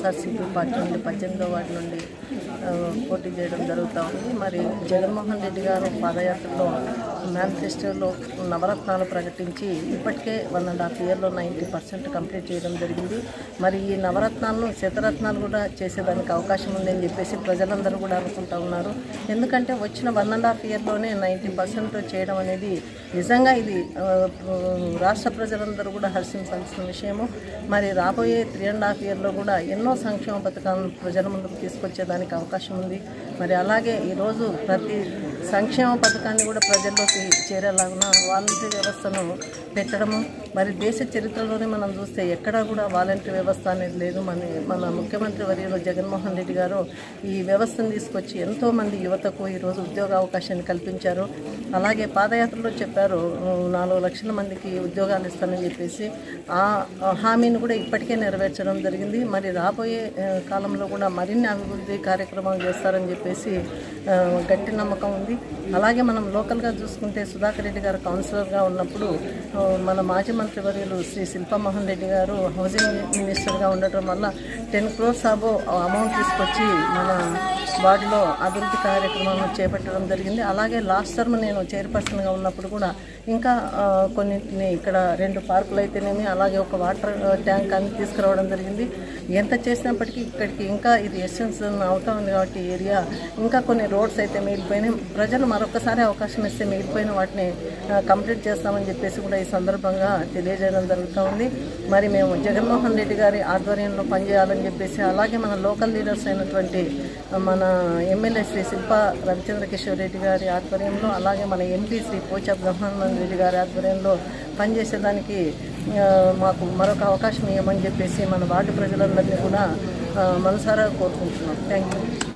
YSRCP party నుండి పద్దెనిమిదో ward నుండి ఆ, పోటీ చేయడం జరుగుతూ ఉంది మరి జగన్మోహన్ రెడ్డి గారు పాదయాత్రలో మేనిఫెస్టోలో నవరత్నాలు ప్రకటించి ఇప్పటికే వన్ అండ్ హాఫ్ ఇయర్లో నైంటీ పర్సెంట్ కంప్లీట్ చేయడం జరిగింది మరి ఈ నవరత్నాలను శతరత్నాలు కూడా చేసేదానికి అవకాశం ఉందని చెప్పేసి ప్రజలందరూ కూడా అనుకుంటా ఉన్నారు ఎందుకంటే వచ్చిన వన్ అండ్ హాఫ్ ఇయర్లోనే నైంటీ పర్సెంట్ చేయడం అనేది నిజంగా ఇది ఆ, రాష్ట్ర ప్రజలందరూ కూడా హర్షించాల్సిన విషయము మరి రాబోయే త్రీ అండ్ హాఫ్ ఇయర్లో కూడా ఎన్నో సంక్షేమ పథకాలను ప్రజల ముందుకు తీసుకొచ్చేదానికి అవకాశం ఉంది మరి అలాగే ఈరోజు ప్రతి సంక్షేమ పథకాన్ని కూడా ప్రజల్లోకి చేరేలాగున వాలంటీర్ వ్యవస్థను పెట్టడము మరి దేశ చరిత్రలోనే మనం చూస్తే ఎక్కడా కూడా వాలంటీర్ వ్యవస్థ అనేది లేదు మన మన ముఖ్యమంత్రి వర్యులు జగన్మోహన్ రెడ్డి గారు ఈ వ్యవస్థను తీసుకొచ్చి ఎంతో మంది యువతకు ఈరోజు ఉద్యోగ అవకాశాన్ని కల్పించారు అలాగే పాదయాత్రలో చెప్పారు "ఉమ్, నాలుగు లక్షల మందికి ఉద్యోగాలు ఇస్తానని చెప్పేసి ఆ ఆ హామీని కూడా ఇప్పటికే నెరవేర్చడం జరిగింది మరి రాబోయే ఆ, కాలంలో కూడా మరిన్ని అభివృద్ధి కార్యక్రమాలు చేస్తారని చెప్పేసి ఆ, గట్టి నమ్మకం ఉంది అలాగే మనం లోకల్గా చూసుకుంటే సుధాకర్ రెడ్డి గారు కౌన్సిలర్గా ఉన్నప్పుడు ఆ, మన మాజీ మంత్రివర్యులు శ్రీ శిల్పామోహన్ రెడ్డి గారు హౌసింగ్ మినిస్టర్గా ఉండటం వల్ల టెన్ క్రోర్స్ అబో అమౌంట్ తీసుకొచ్చి మన వార్డులో అభివృద్ధి కార్యక్రమాలను చేపట్టడం జరిగింది అలాగే లాస్ట్ టర్మ్ నేను చైర్పర్సన్గా ఉన్నప్పుడు కూడా ఇంకా ఆ, కొన్నింటిని ఇక్కడ రెండు పార్కులు అయితేనేమి అలాగే ఒక వాటర్ ట్యాంక్ అని తీసుకురావడం జరిగింది ఎంత చేసినప్పటికీ ఇక్కడికి ఇంకా ఇది ఎస్సెన్స్ అవుతా ఉంది కాబట్టి ఈ ఏరియా ఇంకా కొన్ని రోడ్స్ అయితే మిగిలిపోయినాయి ప్రజలు మరొకసారి అవకాశం ఇస్తే మిగిలిపోయిన వాటిని ఆ, కంప్లీట్ చేస్తామని చెప్పేసి కూడా ఈ సందర్భంగా తెలియజేయడం జరుగుతూ ఉంది మరి మేము జగన్మోహన్ రెడ్డి గారి ఆధ్వర్యంలో పనిచేయాలని చెప్పేసి అలాగే మన లోకల్ లీడర్స్ అయినటువంటి ఆ, మన ఎమ్మెల్యే శ్రీ శిల్ప రవిచంద్ర కిషోర్ రెడ్డి గారి ఆధ్వర్యంలో అలాగే మన ఎంపీ శ్రీ పోచా బ్రహ్మానంద రెడ్డి గారి ఆధ్వర్యంలో పనిచేసేదానికి ఆ, మాకు మరొక అవకాశం ఇవ్వమని చెప్పేసి మన వార్డు ప్రజలందరినీ కూడా ఆ, మనసారా కోరుకుంటున్నాం థ్యాంక్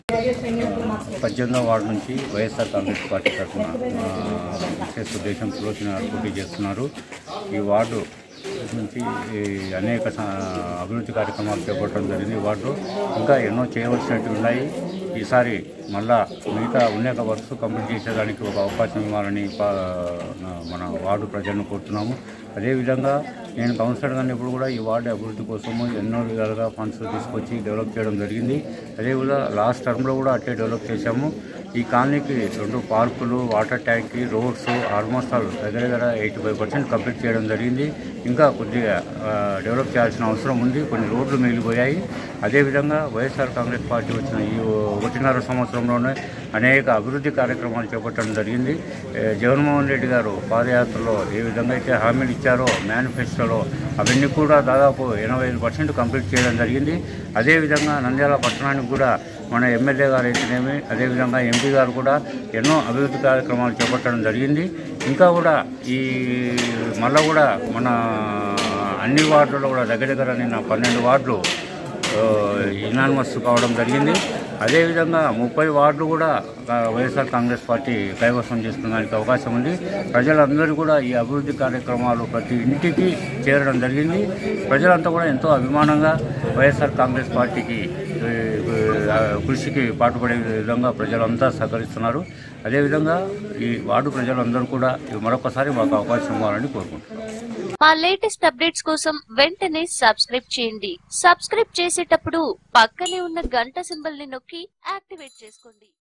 యూ పద్దెనిమిదవ వార్డు నుంచి వైఎస్ఆర్ కాంగ్రెస్ పార్టీ తరఫున ఆ, విశేష ఉద్దేశం సులోచన గారు పోటీ చేస్తున్నారు ఈ వార్డు నుంచి ఈ అనేక స- అభివృద్ధి కార్యక్రమాలు చేపట్టడం జరిగింది ఈ వార్డు ఇంకా ఎన్నో చేయవలసినవి ఉన్నాయి ఈసారి మళ్ళా మిగతా అనేక వర్క్స్ కంప్లీట్ చేసేదానికి ఒక అవకాశం ఇవ్వాలని పా- నా- మన వార్డు ప్రజలను కోరుతున్నాము అదేవిధంగా నేను కౌన్సిలర్గా ఇప్పుడు కూడా ఈ వార్డు అభివృద్ధి కోసము ఎన్నో విధాలుగా ఫండ్స్ తీసుకొచ్చి డెవలప్ చేయడం జరిగింది అదేవిధంగా లాస్ట్ టర్మ్లో కూడా అట్లే డెవలప్ చేశాము ఈ కాలనీకి రెండు పార్కులు water tank roads almost all దగ్గర దగ్గర ఎయిటీ ఫైవ్ పర్సెంట్ కంప్లీట్ చేయడం జరిగింది ఇంకా కొద్దిగా ఆ, డెవలప్ చేయాల్సిన అవసరం ఉంది కొన్ని రోడ్లు మిగిలిపోయాయి అదేవిధంగా వైఎస్ఆర్ కాంగ్రెస్ పార్టీ వచ్చిన ఈ ఒకటిన్నర సంవత్సరంలోనే అనేక అభివృద్ధి కార్యక్రమాలు చేపట్టడం జరిగింది ఏ, జగన్మోహన్ రెడ్డి గారు పాదయాత్రలో ఏ విధంగా అయితే హామీలు ఇచ్చారో మేనిఫెస్టోలో అవన్నీ కూడా దాదాపు ఎనభై ఐదు పర్సెంట్ కంప్లీట్ చేయడం జరిగింది అదేవిధంగా నంద్యాల పట్టణానికి కూడా మన ఎమ్మెల్యే గారు అయితేనేమి అదేవిధంగా ఎంపీ గారు కూడా ఎన్నో అభివృద్ధి కార్యక్రమాలు చేపట్టడం జరిగింది ఇంకా కూడా ఈ మళ్ళా కూడా మన అన్ని వార్డులలో కూడా దగ్గర దగ్గర నిన్న పన్నెండు వార్డులు ఇనానిమస్ కావడం జరిగింది అదేవిధంగా ముప్పై వార్డులు కూడా ఆ, వైఎస్ఆర్ కాంగ్రెస్ పార్టీ కైవసం చేసుకునేదానికి అవకాశం ఉంది ప్రజలందరూ కూడా ఈ అభివృద్ధి కార్యక్రమాలు ప్రతి ఇంటికి చేరడం జరిగింది ప్రజలంతా కూడా ఎంతో అభిమానంగా వైఎస్ఆర్ కాంగ్రెస్ పార్టీకి ఏ, ఆ, కృషికి పాటుపడే విధంగా ప్రజలంతా సహకరిస్తున్నారు అదేవిధంగా ఈ వార్డు ప్రజలందరూ కూడా మరొకసారి మాకు అవకాశం ఇవ్వాలని కోరుకుంటున్నాను మా లేటెస్ట్ అప్డేట్స్ కోసం వెంటనే సబ్స్క్రైబ్ చేయండి సబ్స్క్రైబ్ చేసేటప్పుడు పక్కనే ఉన్న గంట సింబల్ ని నొక్కి యాక్టివేట్ చేసుకోండి